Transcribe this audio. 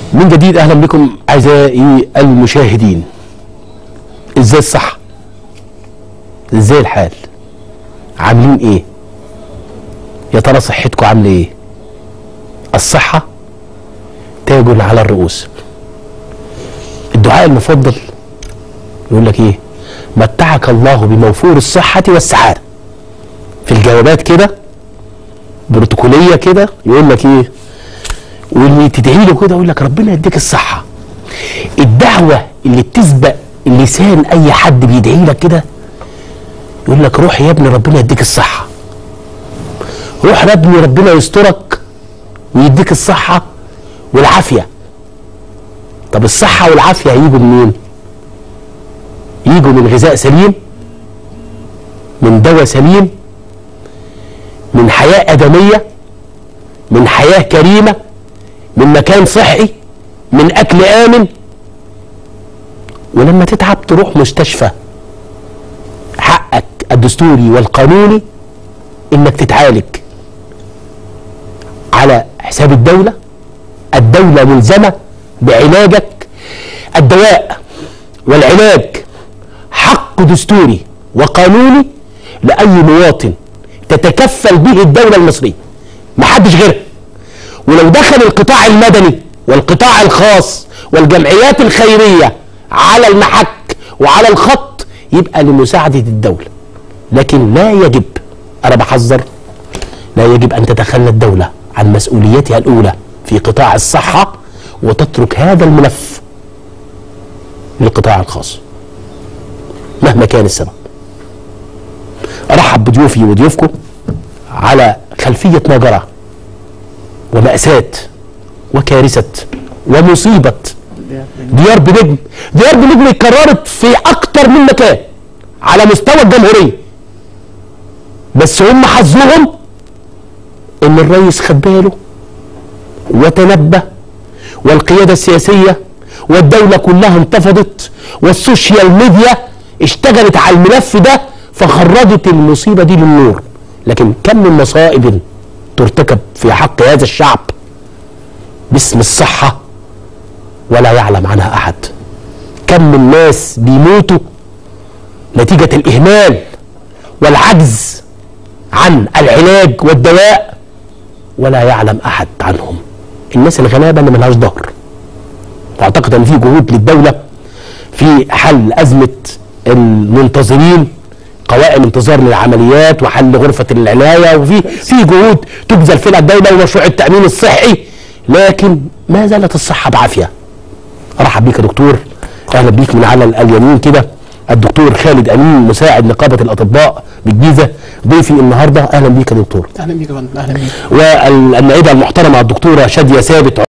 من جديد اهلا بكم اعزائي المشاهدين ازاي الصحة ازاي الحال عاملين ايه يا ترى صحتكم عامله ايه الصحة تاج على الرؤوس الدعاء المفضل يقول لك ايه متعك الله بموفور الصحة والسعادة في الجوابات كده بروتوكولية كده يقول لك ايه واللي تدعي له كده يقول لك ربنا يديك الصحة الدعوة اللي بتسبق لسان اي حد بيدعي لك كده يقول لك روح يا ابني ربنا يديك الصحة روح يا ابني ربنا يسترك ويديك الصحة والعافية طب الصحة والعافية هيجوا منين يجوا من غذاء سليم من دواء سليم من حياة آدمية من حياة كريمة من مكان صحي من أكل آمن ولما تتعب تروح مستشفى حقك الدستوري والقانوني انك تتعالج على حساب الدولة الدولة ملزمة بعلاجك الدواء والعلاج حق دستوري وقانوني لأي مواطن تتكفل به الدولة المصرية محدش غيرها ولو دخل القطاع المدني والقطاع الخاص والجمعيات الخيرية على المحك وعلى الخط يبقى لمساعدة الدولة لكن لا يجب أنا بحذر لا يجب أن تتخلى الدولة عن مسؤوليتها الأولى في قطاع الصحة وتترك هذا الملف للقطاع الخاص مهما كان السبب أرحب بضيوفي وضيوفكم على خلفية ما جرى ومأساة وكارثة ومصيبة ديار بنجم ديار بنجم اتكررت في أكتر من مكان على مستوى الجمهورية بس هم حظهم ان الرئيس خد باله وتنبه والقيادة السياسية والدولة كلها انتفضت والسوشيال ميديا اشتغلت على الملف ده فخرجت المصيبة دي للنور لكن كم من مصائب ترتكب في حق هذا الشعب باسم الصحة ولا يعلم عنها أحد كم من ناس بيموتوا نتيجة الإهمال والعجز عن العلاج والدواء ولا يعلم أحد عنهم الناس الغلابة اللي ملهاش ظهر واعتقد ان في جهود للدولة في حل أزمة المنتظرين قوائم انتظار للعمليات وحل غرفة العناية وفي في جهود تبذل فيها الدولة ومشروع التأمين الصحي لكن ما زالت الصحة بعافية ارحب بيك يا دكتور اهلا بيك من على اليمين كده الدكتور خالد امين مساعد نقابه الاطباء بالجيزه ضيفي النهارده اهلا بيك يا دكتور اهلا بيك يا فندم اهلا بيك والنائبه المحترمه الدكتوره شاديه ثابت